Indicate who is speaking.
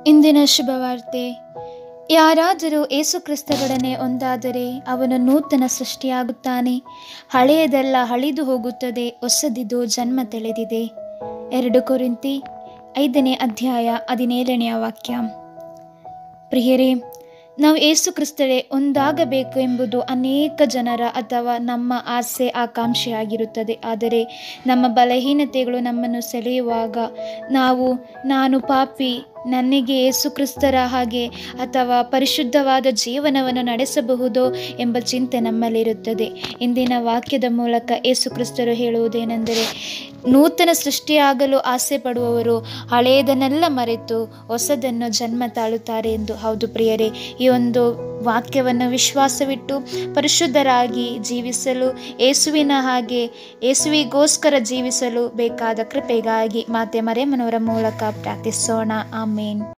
Speaker 1: ಇಂದಿನ ಶುಭವಾರ್ತೆ ಯಾರಾದರೂ ಏಸುಕ್ರಿಸ್ತರೊಡನೆ ಒಂದಾದರೆ ಅವನು ನೂತನ ಸೃಷ್ಟಿಯಾಗುತ್ತಾನೆ ಹಳೆಯದೆಲ್ಲ ಅಳಿದು ಹೋಗುತ್ತದೆ ಹೊಸದಿದು ಜನ್ಮ ತೆಳೆದಿದೆ ಎರಡು ಕೊರಿಂತಿ ಐದನೇ ಅಧ್ಯಾಯ ಹದಿನೇಳನೆಯ ವಾಕ್ಯ ಪ್ರಿಯರೇ ನಾವು ಏಸು ಕ್ರಿಸ್ತರೇ ಒಂದಾಗಬೇಕು ಎಂಬುದು ಅನೇಕ ಜನರ ಅಥವಾ ನಮ್ಮ ಆಸೆ ಆಕಾಂಕ್ಷೆಯಾಗಿರುತ್ತದೆ ಆದರೆ ನಮ್ಮ ಬಲಹೀನತೆಗಳು ನಮ್ಮನ್ನು ಸೆಳೆಯುವಾಗ ನಾವು ನಾನು ಪಾಪಿ ನನಗೆ ಏಸು ಕ್ರಿಸ್ತರ ಹಾಗೆ ಅಥವಾ ಪರಿಶುದ್ಧವಾದ ಜೀವನವನ್ನು ನಡೆಸಬಹುದೋ ಎಂಬ ಚಿಂತೆ ನಮ್ಮಲ್ಲಿರುತ್ತದೆ ಇಂದಿನ ವಾಕ್ಯದ ಮೂಲಕ ಏಸು ಕ್ರಿಸ್ತರು ಹೇಳುವುದೇನೆಂದರೆ ನೂತನ ಸೃಷ್ಟಿಯಾಗಲು ಆಸೆ ಪಡುವವರು ಹಳೆಯದನ್ನೆಲ್ಲ ಮರೆತು ಹೊಸದನ್ನು ಜನ್ಮ ತಾಳುತ್ತಾರೆ ಎಂದು ಹೌದು ಪ್ರಿಯರೇ ಈ ಒಂದು ವಾಕ್ಯವನ್ನು ವಿಶ್ವಾಸವಿಟ್ಟು ಪರಿಶುದ್ಧರಾಗಿ ಜೀವಿಸಲು ಏಸುವಿನ ಹಾಗೆ ಏಸುವಿಗೋಸ್ಕರ ಜೀವಿಸಲು ಬೇಕಾದ ಕೃಪೆಗಾಗಿ ಮಾತೆ ಮರೆಮನವರ ಮೂಲಕ ಪ್ರಾರ್ಥಿಸೋಣ ಆಮೇನ್